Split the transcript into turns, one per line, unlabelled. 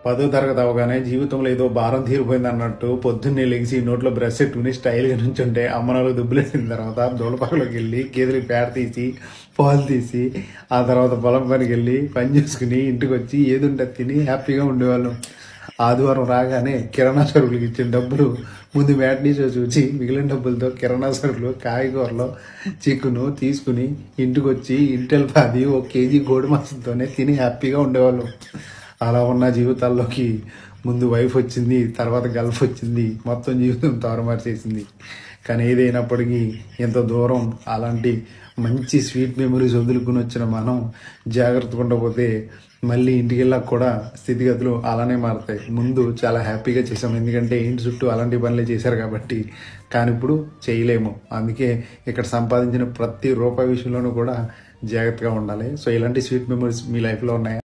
పదో తరగతి అవగానే జీవితంలో ఏదో భారం తీరిపోయింది అన్నట్టు పొద్దున్నే లెగిసి నోట్లో బ్రష్ పెట్టుకుని స్టైల్గా నుంచుంటే అమ్మ నాలుగు దుబ్బులేసిన తర్వాత దూడపక్కలోకి వెళ్ళి గేదెలకి పేడ తీసి పాలు తీసి ఆ తర్వాత పొలం పనికి వెళ్ళి పని చేసుకుని ఇంటికి వచ్చి ఏది ఉంటే అది తిని హ్యాపీగా ఉండేవాళ్ళం ఆదివారం రాగానే కిరాణా సరుకులకి ఇచ్చిన డబ్బులు ముందు మ్యాట్నీ షో చూసి మిగిలిన డబ్బులతో కిరాణా సరుకులు కాయగూరలు చికెను తీసుకుని ఇంటికి వచ్చి ఇంటెల్ పాది ఒక కేజీ గోడి మాంసంతోనే తిని హ్యాపీగా ఉండేవాళ్ళం అలా ఉన్న జీవితాల్లోకి ముందు వైఫ్ వచ్చింది తర్వాత గల్ఫ్ వచ్చింది మొత్తం జీవితం తారుమార్చేసింది కానీ ఏదైనప్పటికీ ఎంత దూరం అలాంటి మంచి స్వీట్ మెమరీస్ వదులుకుని వచ్చిన మనం జాగ్రత్తగా ఉండకపోతే మళ్ళీ ఇంటికి వెళ్ళాక కూడా స్థితిగతులు అలానే మారుతాయి ముందు చాలా హ్యాపీగా చేసాం ఎందుకంటే ఇంటి చుట్టూ అలాంటి పనులే చేశారు కాబట్టి కానీ ఇప్పుడు చేయలేము అందుకే ఇక్కడ సంపాదించిన ప్రతి రూపాయి విషయంలోనూ కూడా జాగ్రత్తగా ఉండాలి సో ఇలాంటి స్వీట్ మెమరీస్ మీ లైఫ్లో ఉన్నాయా